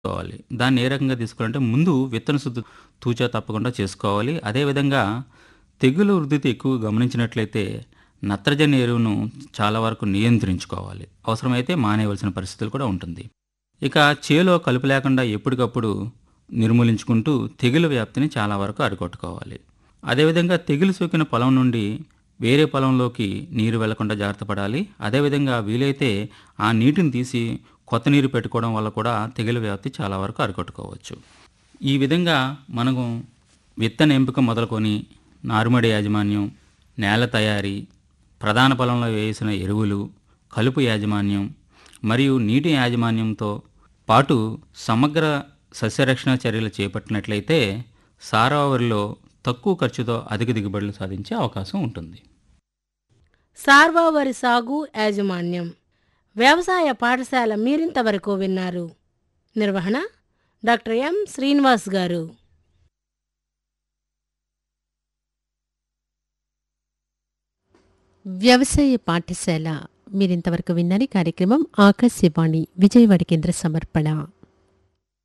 చేసుకోవాలి దాన్ని ఏ రకంగా తీసుకోవాలంటే ముందు విత్తన శుద్ధి తూచా తప్పకుండా చేసుకోవాలి అదేవిధంగా తెగులు వృద్ధితి ఎక్కువ గమనించినట్లయితే నత్రజని ఎరువును చాలా వరకు నియంత్రించుకోవాలి అవసరమైతే మానేయవలసిన పరిస్థితులు కూడా ఉంటుంది ఇక చేలో కలుపు లేకుండా ఎప్పటికప్పుడు నిర్మూలించుకుంటూ తెగులు వ్యాప్తిని చాలా వరకు అరికొట్టుకోవాలి అదేవిధంగా తెగులు సోకిన పొలం నుండి వేరే పొలంలోకి నీరు వెళ్లకుండా జాగ్రత్త పడాలి అదేవిధంగా వీలైతే ఆ నీటిని తీసి కొత్త నీరు పెట్టుకోవడం వల్ల కూడా తెగులు వ్యాప్తి చాలా వరకు అరికొట్టుకోవచ్చు ఈ విధంగా మనము విత్తన ఎంపిక మొదలుకొని నారుమడి యాజమాన్యం నేల తయారీ ప్రధాన పొలంలో వేసిన ఎరువులు కలుపు యాజమాన్యం మరియు నీటి యాజమాన్యంతో పాటు సమగ్ర సస్యరక్షణ చర్యలు చేపట్టినట్లయితే సారావరిలో తక్కువ ఖర్చుతో అధిక దిగుబడులు సాధించే అవకాశం ఉంటుంది సార్వా వరి సాగు యాజమాన్యం వ్యవసాయ పాఠశాల మీరింతవరకు విన్నారు నిర్వహణ డాక్టర్ ఎం శ్రీనివాస్ గారు వ్యవసాయ పాఠశాల మీరింతవరకు విన్నది కార్యక్రమం ఆకాశవాణి విజయవాడ కేంద్ర సమర్పణ